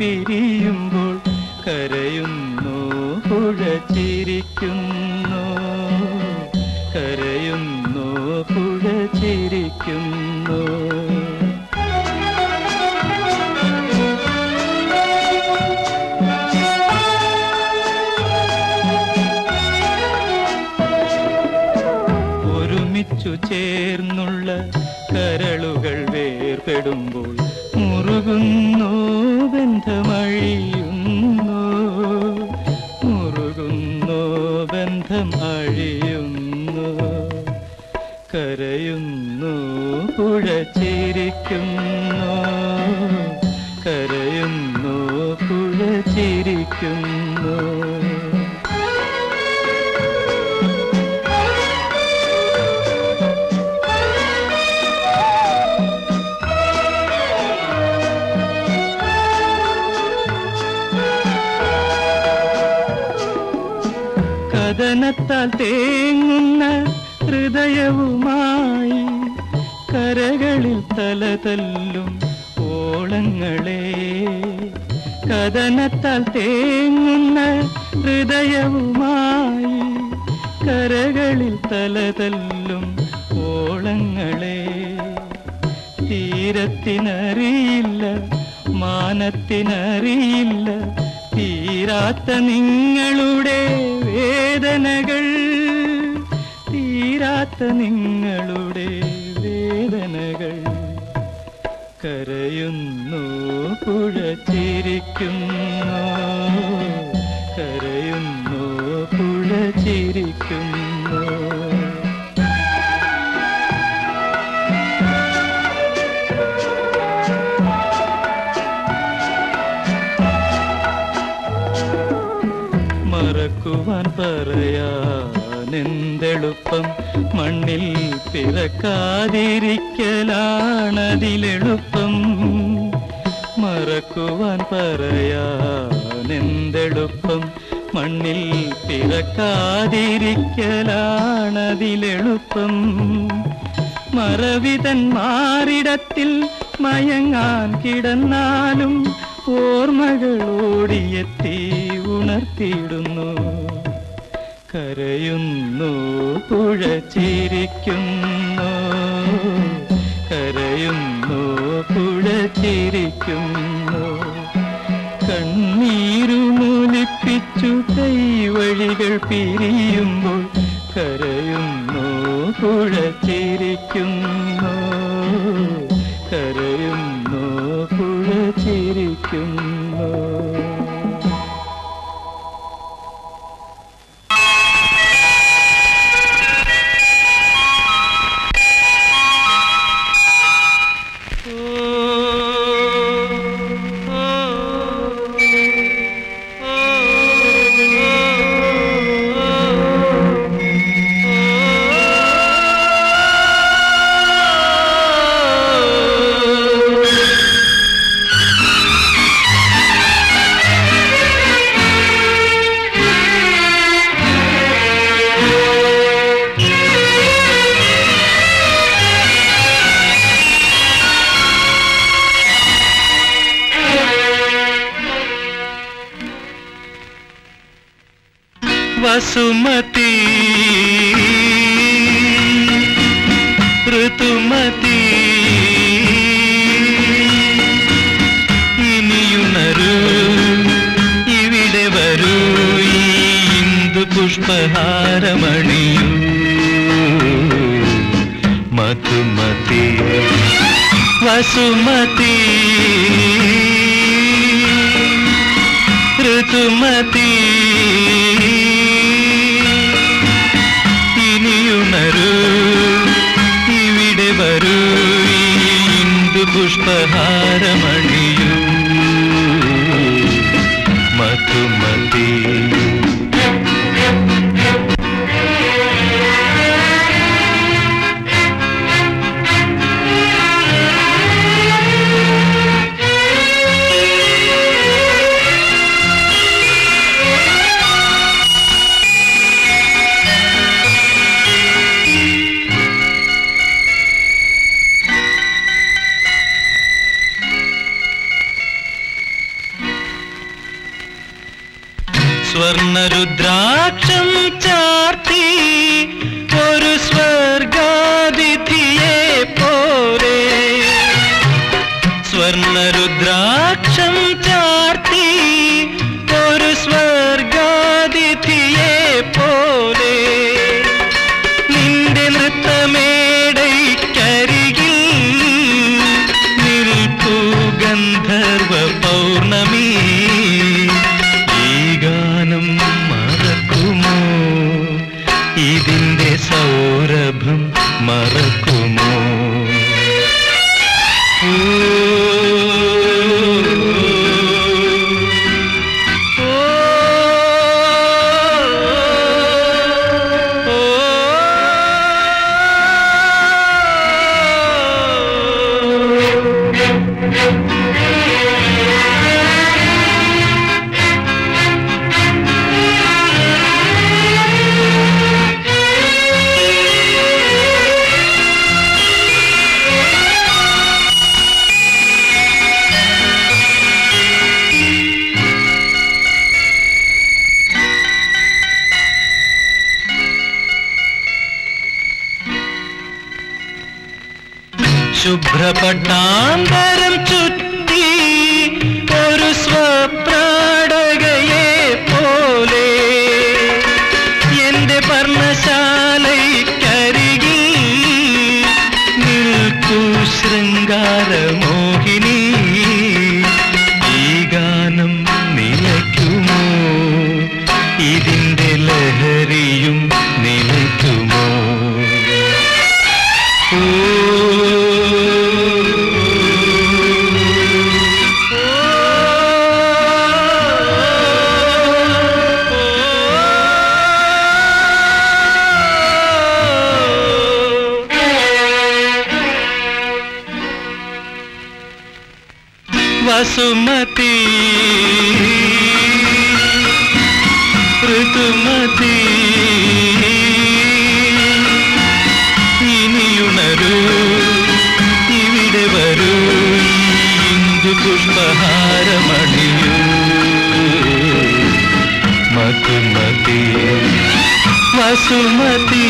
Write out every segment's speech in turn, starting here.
പിരിയുമ്പോൾ കരയുന്നു പുഴ ചിരിക്കുന്നു കരയുന്നു പുഴ ചിരിക്കുന്നു ഒരുമിച്ചു ചേർന്നുള്ള കരളുകൾ വേർപെടുമ്പോൾ മുറുകുന്നു ബന്ധമഴിയുന്നു മുറുകുന്നു ബന്ധം അഴിയുന്നു കരയുന്നു പുഴ ചിരിക്കുന്നു കരയുന്നു പുഴ ചിരിക്കുന്നു കഥനത്താൽ തേങ്ങുന്ന ഹൃദയവുമായി കരകളിൽ തലതല്ലും ഓളങ്ങളെ കഥനത്താൽ തേങ്ങുന്ന ഹൃദയവുമായി കരകളിൽ തലതല്ലും ഓളങ്ങളെ തീരത്തിനറിയില്ല മാനത്തിനറിയില്ല തീരാത്ത നിങ്ങളുടെ വേദനകൾ തീരാത്ത നിങ്ങളുടെ വേദനകൾ കരയുന്നു പുഴ ചിരിക്കുന്നു കരയുന്നു പുഴ ചിരിക്കുന്നു മറക്കുവാൻ പറയാനെന്തെളുപ്പം മണ്ണിൽ പിറക്കാതിരിക്കലാണതിലെളുപ്പം മറക്കുവാൻ പറയാനെന്തെളുപ്പം മണ്ണിൽ പിറക്കാതിരിക്കലാണതിലെളുപ്പം മറവിതൻ മാറിടത്തിൽ മയങ്ങാൻ കിടന്നാലും ഓർമ്മകൾ ഓടിയെത്തി ഉണർത്തിയിടുന്നു കരയുന്നു പുഴ ചിരിക്കുന്നു കരയുന്നു പുഴ ചിരിക്കുന്നു കണ്ണീരുമൊലിപ്പിച്ചു കൈവഴികൾ പിരിയുമ്പോൾ കരയുന്നു പുഴ ചിരിക്കുന്നു കരയുന്നു പുഴ ചിരിക്കുന്നു വസുമതി ഋതുമതി ഇനിയുണരൂ ഇവിടെ വരൂ ഈ ഇന്ദു പുഷ്പഹാരമണിയൂ മധുമതി വസുമതി ഋതുമതി ഇനിയുണരൂ ഇവിടെ വരൂ ഈ ഇന്ദു പുഷ്പഹാരമണിയൂ മധുമതി സ്വർണരുദ്രാക്ഷം ചാർത്തി ഒരു സ്വർഗാതിഥിയെ പോലെ സ്വർണരുദ്രാക്ഷം ചാർത്തി ഒരു സ്വർഗാതിഥിയെ പോലെ നിന്റെ നൃത്തമേടൈക്കരികിൽ നിൽപ്പു ഗന്ധർവ പൗർണമി ഈ ഗാനം മറക്കുമോ ഇതിന്റെ സൗരഭം മറക്കുമോ ശുഭ്രപട്ടാന്തരം ചുറ്റി ഒരു സ്വപ്രാടകയെ പോലെ എന്റെ പർണശാലയ്ക്കരികിൽ നിൽക്കൂ ശൃംഗാരമോഹിനി ഈ ഗാനം നിലയ്ക്കുമോ ഇതിന്റെ ലഹരിയും നിലയ്ക്കുമോ വസുമതി ഋതുമതി ഇനിയുണരൂ ഇവിടെ വരൂ ഇന്ദു പുഷ്പഹാരമണിയൂ മധുമതി വസുമതി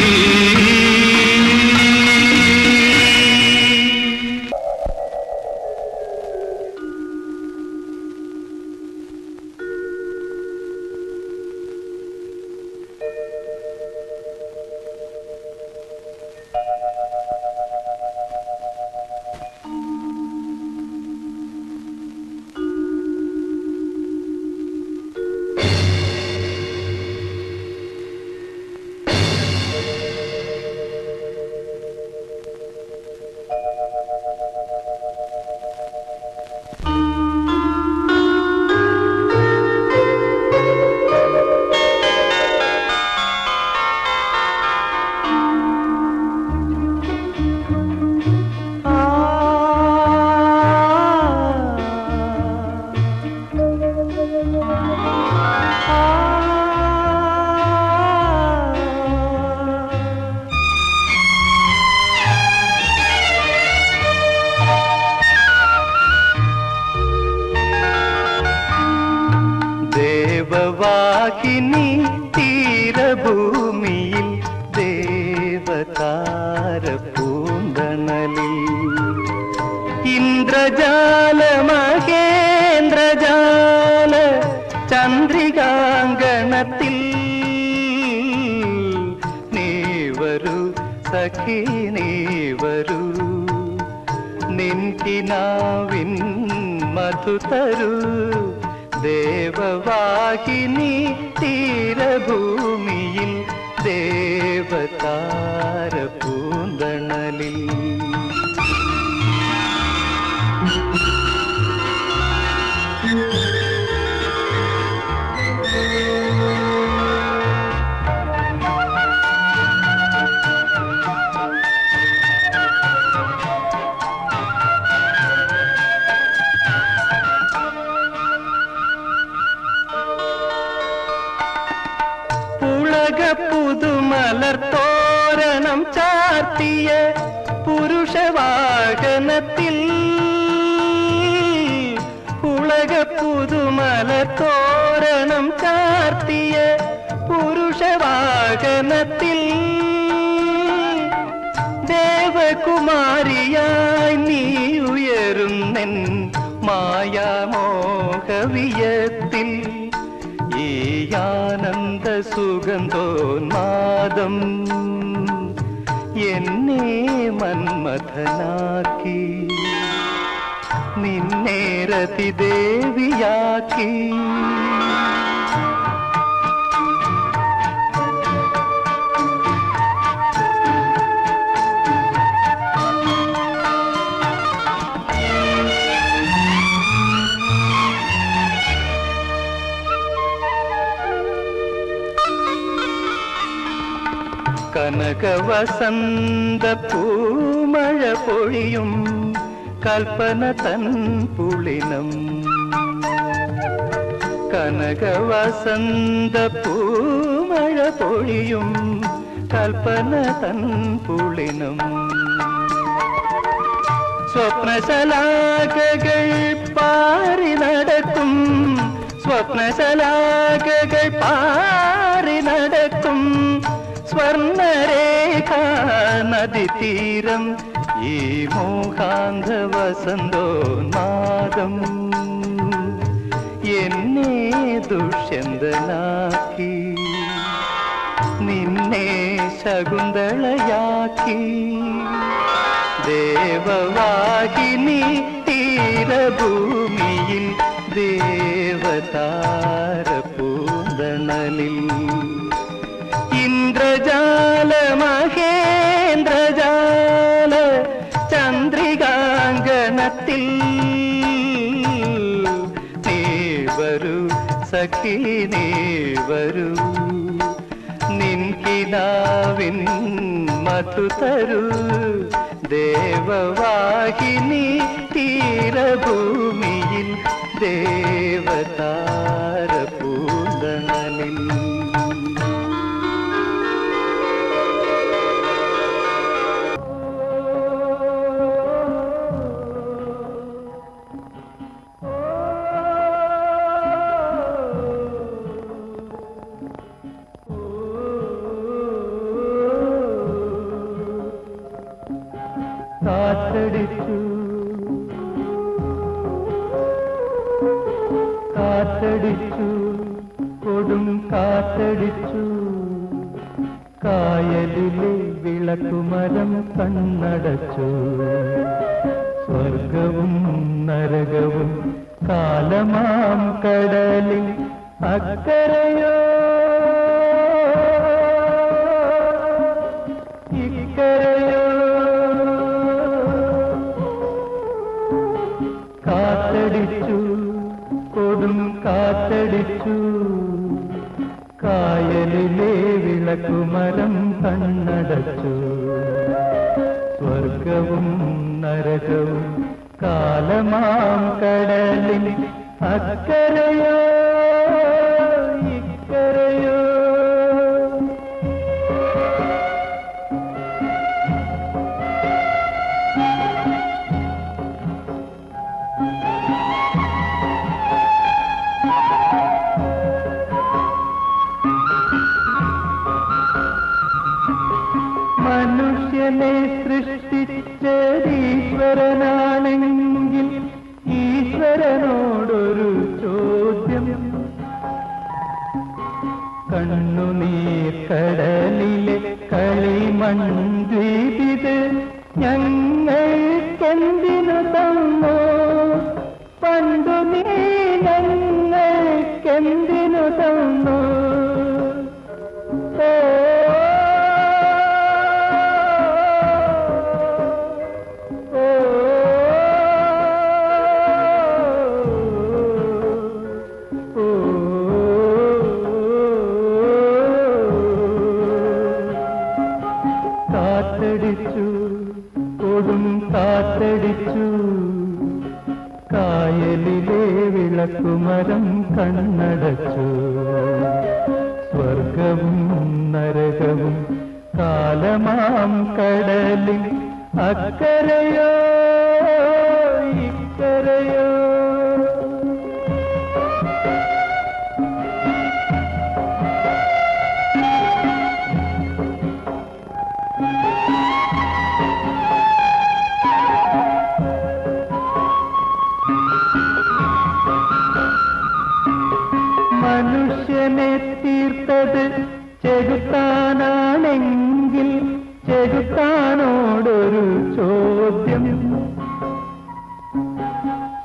ദേവവാഹിനി തീരഭൂമിയിൽ ദേവതാര പൂന്തണലിൽ ഇന്ദ്രജാല മഹേന്ദ്രജാല ചന്ദ്രികാങ്കണത്തിൽ നീ വരൂ സഖി നീ വരൂ നിൻകിനാവിൻ മധു തരൂ ദേവവാഹിനി തീരഭൂമിയിൽ ദേവതാര പൂന്തണലിൽ പുളക പുതുമലർ തോരണം ചാർത്തിയ പുരുഷവാഹനത്തിൽ പുളക പുളക പുതുമല തോരണം ചാർത്തിയ പുരുഷവാഹനത്തിൽ ദേവകുമാരിയായി നീ ഉയരുന്നെൻ മായാമോഹവിയത്തിൽ ഈ ആനന്ദ സുഗന്ധോന്മാദം എന്നെ മന്മഥനാക്കി നിന്നെ രതിദേവിയാക്കി കനകവസന്ത പൂമഴ പൊഴിയും കൽപ്പന തൻ പുളിനം കനകവസന്ത പൂമഴ പൊഴിയും കൽപ്പന തൻ പുളിനം സ്വപ്നശലാകകൾ പാറി നടക്കും സ്വപ്നശലാകകൾ പാറി നടക്കും സ്വർണരേഖ നദി തീരം ഈ മോഹാന്ത വസന്തോന്മാദം എന്നെ ദുഷ്യന്തനാക്കി നിന്നെ ശകുന്തളയാക്കി ദേവവാഹിനി തീരഭൂമിയിൽ ദേവതാര പൂന്തണലിൽ ഇന്ദ്രജാല മഹേന്ദ്രജാല ചന്ദ്രികാങ്കണത്തിൽ നീ വരൂ സഖി നീ വരൂ നിൻകിനാവിൻ മധു തരൂ ദേവവാഹിനി തീരഭൂമിയിൽ ദേവതാര പൂന്തണലിൽ കാറ്റടിച്ചു കാറ്റടിച്ചു കൊടും കാറ്റടിച്ചു കായലിലെ വിളക്കുമരം കണ്ണടച്ചു സ്വർഗവും നരകവും കാലമാം കടലിൽ അക്കരയോ ഇക്കരയോ കാറ്റടിച്ചു കൊടും കാറ്റടിച്ചു കായലിലെ വിളക്കുമരം കണ്ണടച്ചു സ്വർഗവും നരകവും കാലമാം കടലിൽ അക്കരയോ ഇക്കരയോ മനുഷ്യനെ സൃഷ്ടിച്ചതീശ്വരനാണെങ്കിൽ ഈശ്വരനോടൊരു ചോദ്യം കണ്ണുനീർ കടലിലെ കളിമൺദ്വീപിത് ഞങ്ങൾക്കെന്തിനു തന്നോ പണ്ടു നീ ഞങ്ങൾക്കെന്തിനു തന്നോ ഓ ഓ കാറ്റടിച്ചു കൊടും കാറ്റടിച്ചു കായലിലെ വിളക്കുമരം കണ്ണടച്ചു സ്വർഗവും നരകവും കാലമാം കടലിൽ അക്കരയോ ഇക്കരയോ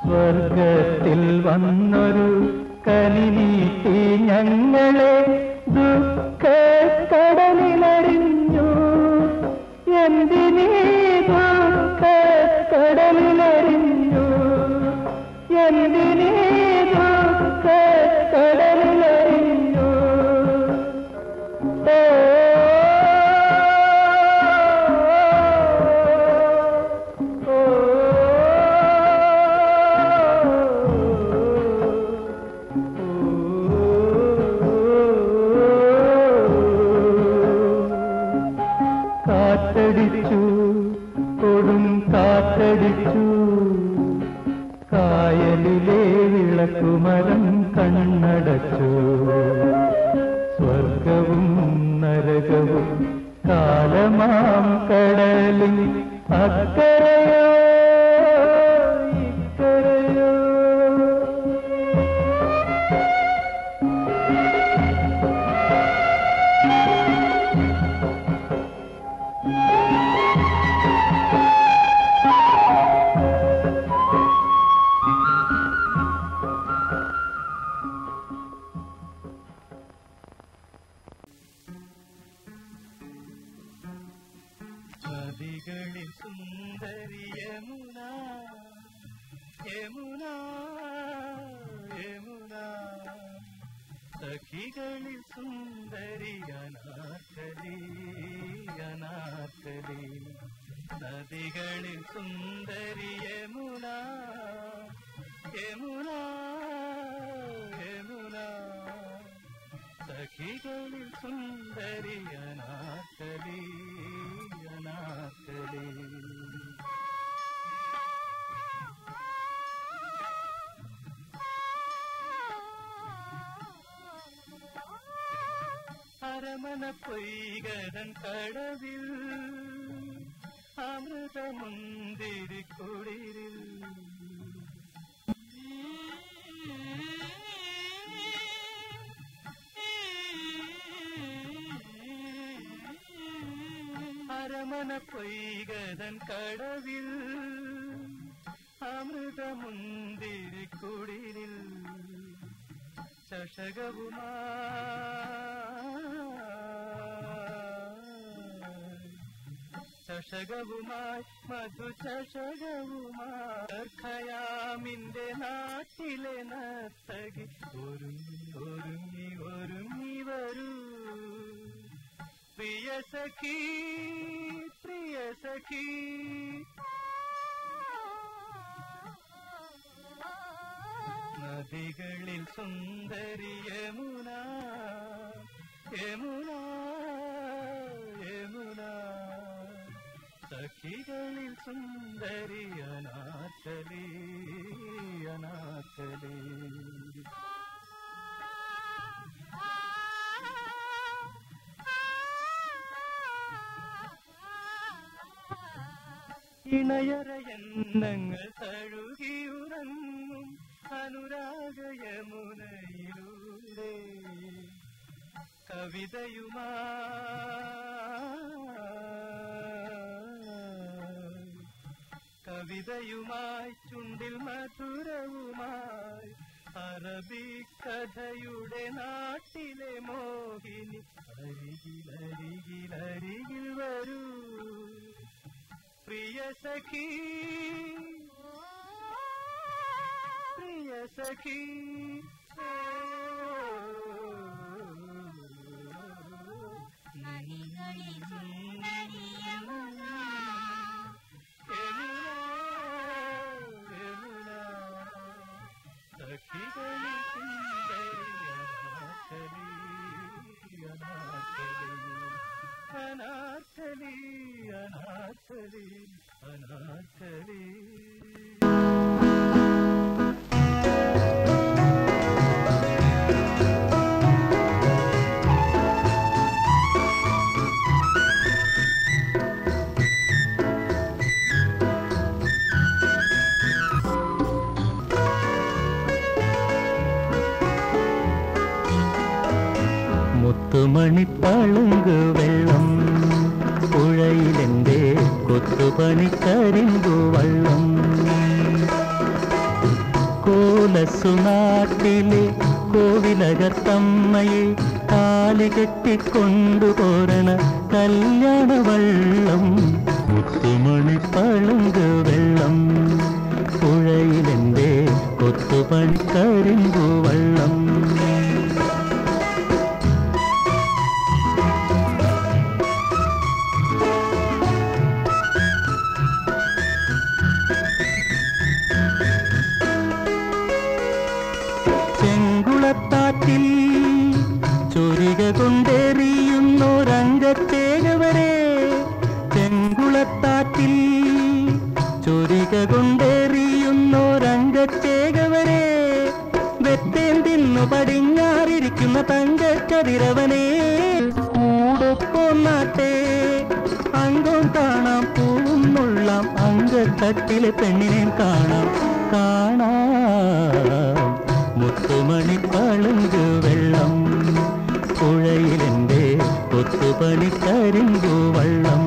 സ്വർഗത്തിൽ വന്നൊരു കനി നീട്ടി ഞങ്ങളെ ദുഃഖ കടലിലറിഞ്ഞു എന്തിനീ ദുഃഖ കടലിലറിഞ്ഞു എന്തിനീ ദുഃഖ കടലിലറിഞ്ഞു ഓ കാറ്റടിച്ചു കൊടും കാറ്റടിച്ചു കായലിലെ വിളക്കുമരം കണ്ണടച്ചു സ്വർഗവും നരകവും കാലമാം കടലിൽ അക്കരയോ ഇക്കരയോ നദികളിൽ സുന്ദരി യമുന യമുന യമുന സഖികളിൽ സുന്ദരി അനാർക്കലി അനാർക്കലി നദികളിൽ സുന്ദരി യമുന യമുന യമുന സഖികളിൽ സുന്ദരി അനാർക്കലി അനാർക്കലി അരമന പൊയ്കടൻ കടവിൽ അമൃതമുന്തിരി കുളിരിൽ അരമന പൊയ്കടൻ കടവിൽ അമൃതമുന്തിരി കുളിരിൽ ചഷകവുമായി ചഷകവുമായി മധുചഷകവുമായി ഖയാമിന്റെ നാട്ടിലെ നർത്തകി ഒരുങ്ങി ഒരുങ്ങി ഒരുങ്ങി വരൂ പ്രിയ സഖി പ്രിയ സഖി നദികളിൽ സുന്ദരി യമുന യമുന യമുന സഖികളിൽ സുന്ദരി അനാഥലി അനാഥലി ഇണയറയന്നങ്ങൾ തഴുകിയുറങ്ങും അനുരാഗയമുനയിലൂടെ കവിതയുമാ കവിതയുമായി ചുണ്ടിൽ മധുരവുമായി അറബിക്കഥയുടെ നാട്ടിലെ മോഹിനി അരികിൽ അരികിൽ അരികിൽ വരൂ പ്രിയ സഖി പ്രിയ സഖി നദികളിൽ സുന്ദരി യമുന സഖികളിൽ സുന്ദരി അനാർക്കലി അനാർക്കലി അനാർക്കലി മുത്തുമണിപ്പളുങ്ക് വെള്ളം പുഴയിലെന്റെ കൊത്തുപണിക്കരിമ്പു വള്ളം കോലസുനാട്ടിലെ കോവിലകത്തമ്മയെ കാലി കെട്ടിക്കൊണ്ടുപോരണ കല്യാണ വള്ളം മുത്തുമണി പളുങ്ക് വെള്ളം പുഴയിലെന്റെ കൊത്തുപണി കരിമ്പു വള്ളം ചെങ്കുളത്താറ്റിൽ ചൊരിക കൊണ്ടെറിയുന്നൊരംഗത്തേകവരെ ചെങ്കുളത്താറ്റിൽ ചൊരിക കൊണ്ടെറിയുന്നൊരംഗത്തേകവരെ വെത്തേൻ തിന്നു പടിഞ്ഞാറിരിക്കുന്ന തങ്കക്കതിരവനെ കൂടൊപ്പൊന്നാട്ടെ അംഗം കാണാം പൂവും നുള്ളാം അങ്കത്തട്ടിലെ പെണ്ണിനെ കാണാം കാണാം മുത്തുമണി പളുങ്ക് വെള്ളം പുഴയിലെന്റെ കൊത്തുപണി കരിമ്പു വള്ളം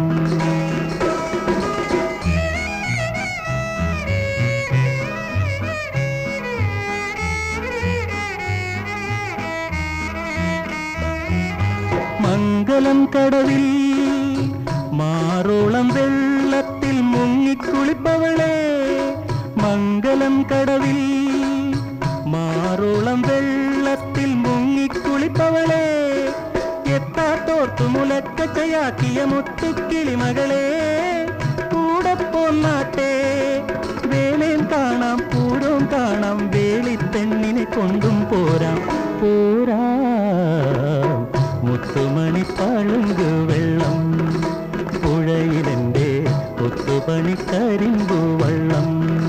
മംഗലം കടവിൽ മാറോളം വെള്ളത്തിൽ മുങ്ങിക്കുളിപ്പവളെ മംഗലം കടവിൽ മാറോളം വെള്ളത്തിൽ മുങ്ങിക്കുളിപ്പവളെ എത്താത്തോർത്തു മുലക്കച്ചയാക്കിയ മുത്തുക്കിളിമകളെ കൂടെ പോന്നാട്ടെ വേലേൻ കാണാം പൂരവും കാണാം വേളിപ്പെണ്ണിനെ കൊണ്ടും പോരാം പോരാം മുത്തുമണി പളുങ്ക് വെള്ളം പുഴയിലെന്റെ കൊത്തുപണി കരിമ്പു വള്ളം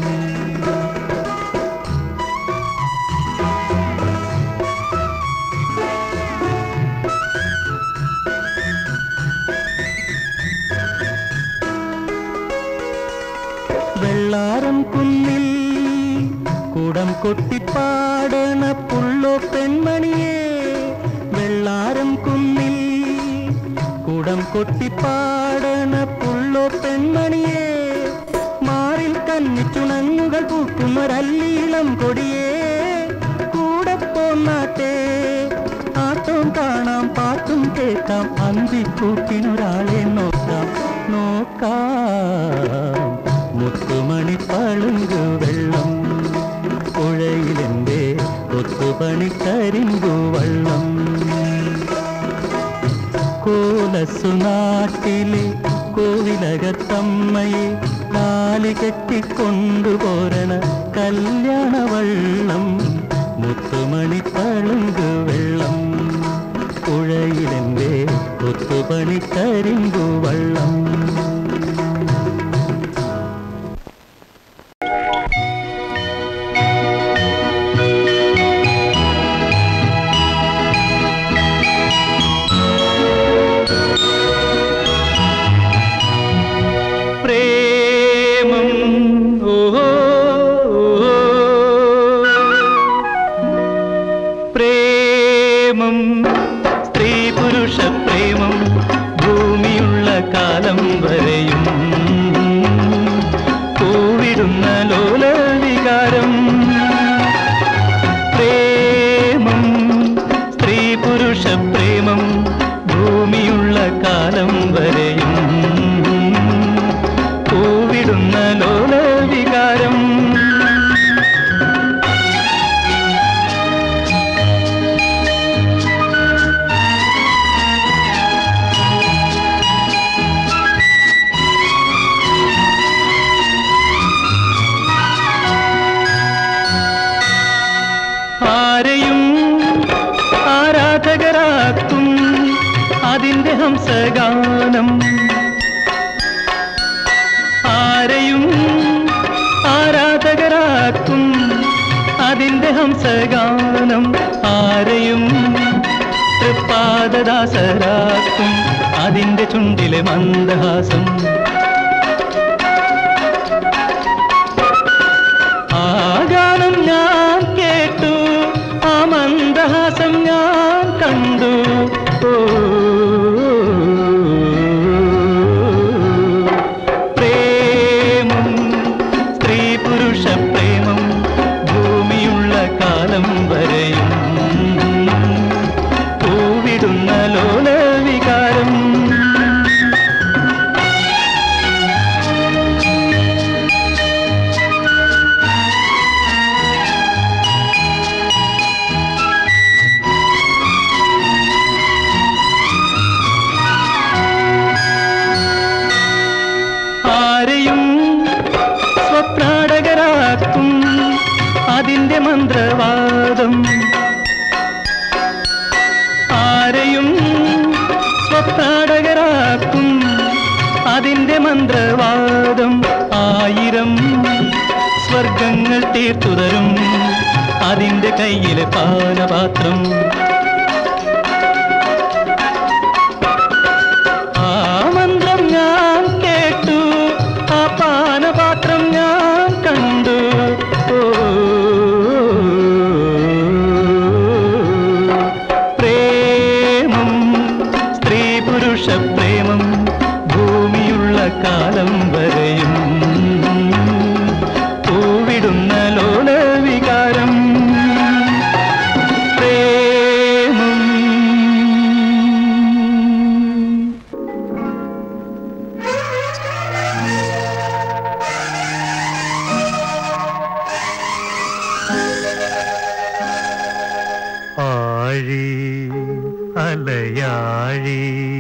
വെള്ളാരം കുന്നിൽ കുടം കൊട്ടിപ്പാടണ പുള്ളോ പെൺമണിയെ വെള്ളാരം കുന്നിൽ കുടം കൊട്ടിപ്പാടണ പുള്ളോ പെൺമണിയെ മാറിൽ കന്നിച്ചുണങ്ങുകൾ പൂക്കുന്നൊരല്ലീളം കൊടിയേ കൂടെ പോന്നാട്ടെ ആട്ടവും കാണാം പാട്ടും കേൾക്കാം അന്തിക്കൂട്ടിനൊരാളെ നോക്കാം നോക്കാം മുത്തുമണി പളുങ്ക് വെള്ളം പുഴയിലെന്റെ കൊത്തുപണി കരിമ്പു വള്ളം കോലസുനാട്ടിലെ കോവിലകത്തമ്മയെ കാലി കെട്ടിക്കൊണ്ടുപോരണ കല്യാണ വള്ളം മുത്തുമണി പളുങ്ക് വെള്ളം പുഴയിലെന്റെ കൊത്തുപണി കരിമ്പു വള്ളം പ്രേമം ഓഹോ പ്രേമം സ്ത്രീ പുരുഷ പ്രേമം ഭൂമിയുള്ള കാലം വരെയും പൂവിടുന്ന ലോല വികാരം പ്രേമം സ്ത്രീ പുരുഷ പ്രേമം ഭൂമിയുള്ള കാലം വരെയും പൂവിടുന്ന ലോല വികാരം ആരെയും ആരാധകരാക്കും അതിന്റെ ഹംസഗാനം ആരെയും ആരാധകരാക്കും അതിന്റെ ഹംസഗാനം ആരെയും തൃപ്പാദദാസരാക്കും അതിന്റെ ചുണ്ടിലെ മന്ദഹാസം ആ ഗാനം ഞാൻ കേട്ടു ആ മന്ദഹാസം ഞാൻ കണ്ടു ഓ പ്രേമം സ്ത്രീ പുരുഷ പ്രേമം ഭൂമിയുള്ള കാലം വരെയും പൂവിടുന്ന ലോലവികാരം ആരെയും സ്വപ്നാടകരാക്കും അതിന്റെ മന്ത്രവാദം ആരെയും സ്വപ്നാടകരാക്കും അതിന്റെ മന്ത്രവാദം ആയിരം സ്വർഗങ്ങൾ തീർത്തുതരും അതിന്റെ കയ്യിലെ പാനപാത്രം ആ മന്ത്രം ഞാൻ കേട്ടു ആ പാനപാത്രം ഞാൻ കണ്ടു ഓ, പ്രേമം സ്ത്രീ പുരുഷ പ്രേമം ഭൂമിയുള്ള കാലം വരെയും പൂവിടുന്ന ലോലവികാരം പ്രേമം ആഴി അലയാഴി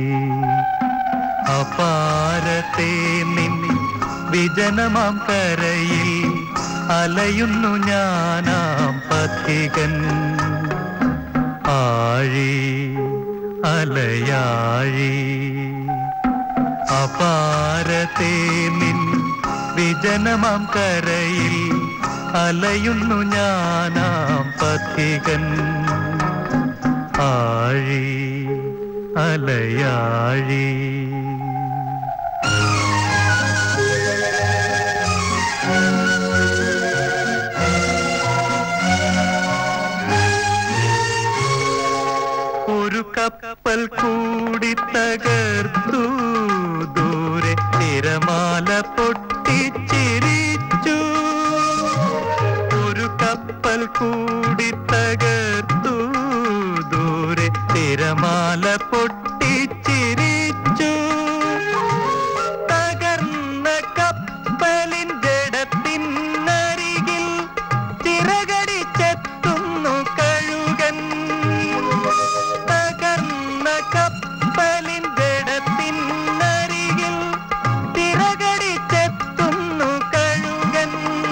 അപാരത്തെ നിൻ വിജനമാം കരയിൽ അലയുന്നു ഞാനാം പഥികൻ ആഴി അലയാഴി അപാരത്തെ നിൻ വിജനമാം കരയിൽ അലയുന്നു ഞാനാം പഥികൻ ആഴി അലയാഴി ഒരു കപ്പൽ കൂടി തകർത്തു ദൂരെ തിരമാല പൊട്ടിച്ചിരിച്ചു ഒരു കപ്പൽ കൂടി തകർത്തു ദൂരെ തിരമാല പൊട്ടിച്ചിരിച്ചു തകർന്ന കപ്പലിൻ ജഡത്തിനരികിൽ ചിറകടിച്ചെത്തുന്നു കഴുകൻ തകർന്ന കപ്പലിൻ ജഡത്തിനരികിൽ ചിറകടിച്ചെത്തുന്നു കഴുകൻ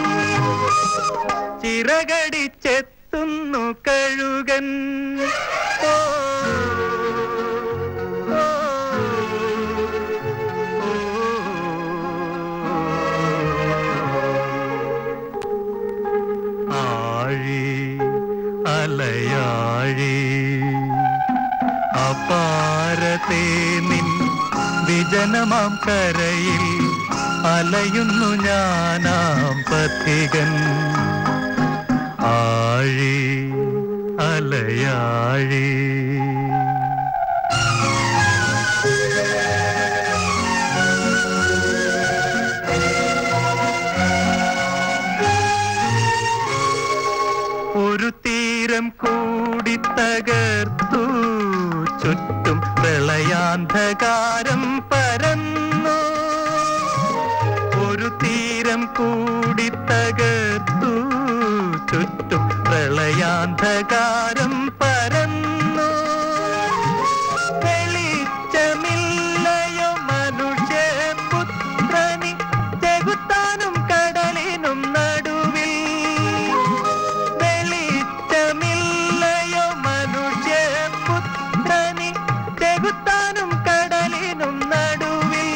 ചിറകടിച്ചെത്തുന്നു കഴുകൻ ഓ, ഓ, ഓ. ആഴി അലയാഴി അപാരത്തെ നിൻ വിജനമാം കരയിൽ അലയുന്നു ഞാനാം പഥികൻ ആഴി അലയാഴി ഒരു തീരം കൂടി തകർത്തു ചുറ്റും പ്രളയാന്ധകാരം പരന്നു ഒരു തീരം കൂടി തകർത്തു ചുറ്റും പ്രളയാന്ധകാരം പരന്നു വെളിച്ചമില്ലയോ മനുഷ്യപുത്രനി ചെകുത്താനും കടലിനും നടുവിൽ വെളിച്ചമില്ലയോ മനുഷ്യപുത്രനി ചെകുത്താനും കടലിനും നടുവിൽ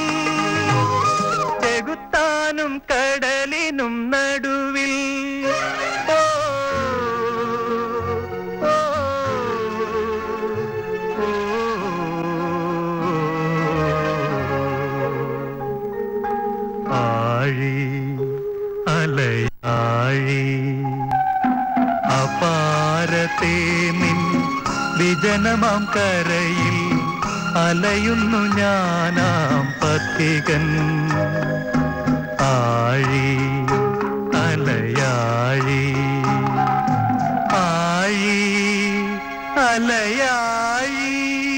ചെകുത്താനും കടലിനും നടുവിൽ ഓ, ഓ, ഓ. ആഴി അലയാഴി അപാരത്തെ നിൻ വിജനമാം കരയിൽ അലയുന്നു ഞാനാം പഥികൻ ആഴി അലയാഴി അലയായി